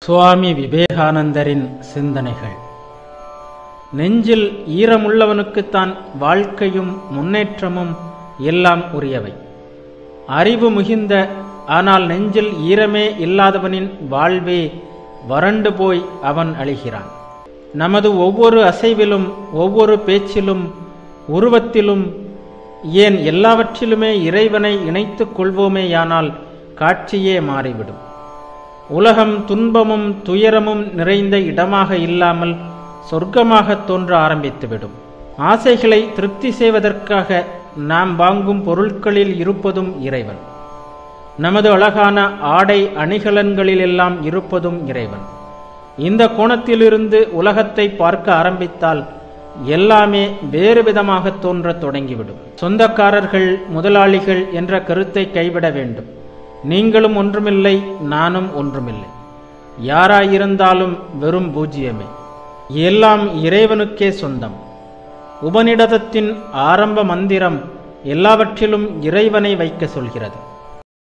சுவாமி விவேகானந்தரின் சிந்தனைகள் நெஞ்சில் ஈரமுள்ளவனுக்குத்தான் வாழ்க்கையும் முன்னேற்றமும் எல்லாம் உரியவை அறிவு மிகுந்த ஆனால் நெஞ்சில் ஈரமே இல்லாதவனின் வாழ்வே வறண்டு போய் அவன் அழிகிறான் நமது ஒவ்வொரு அசைவிலும் ஒவ்வொரு பேச்சிலும் உருவத்திலும் ஏன் எல்லாவற்றிலுமே இறைவனை இணைத்துக் கொள்வோமேயானால் காட்சியே மாறிவிடும் உலகம் துன்பமும் துயரமும் நிறைந்த இடமாக இல்லாமல் சொர்க்கமாக தோன்ற ஆரம்பித்துவிடும் ஆசைகளை திருப்தி செய்வதற்காக நாம் வாங்கும் பொருட்களில் இருப்பதும் இறைவன் நமது அழகான ஆடை அணிகலன்களிலெல்லாம் இருப்பதும் இறைவன் இந்த கோணத்திலிருந்து உலகத்தை பார்க்க ஆரம்பித்தால் எல்லாமே வேறு விதமாக தோன்றத் தொடங்கிவிடும் சொந்தக்காரர்கள் முதலாளிகள் என்ற கருத்தை கைவிட வேண்டும் நீங்களும் ஒன்றுமில்லை நானும் ஒன்றுமில்லை யாராயிருந்தாலும் வெறும் பூஜ்ஜியமே எல்லாம் இறைவனுக்கே சொந்தம் உபநிடதத்தின் ஆரம்ப மந்திரம் எல்லாவற்றிலும் இறைவனை வைக்க சொல்கிறது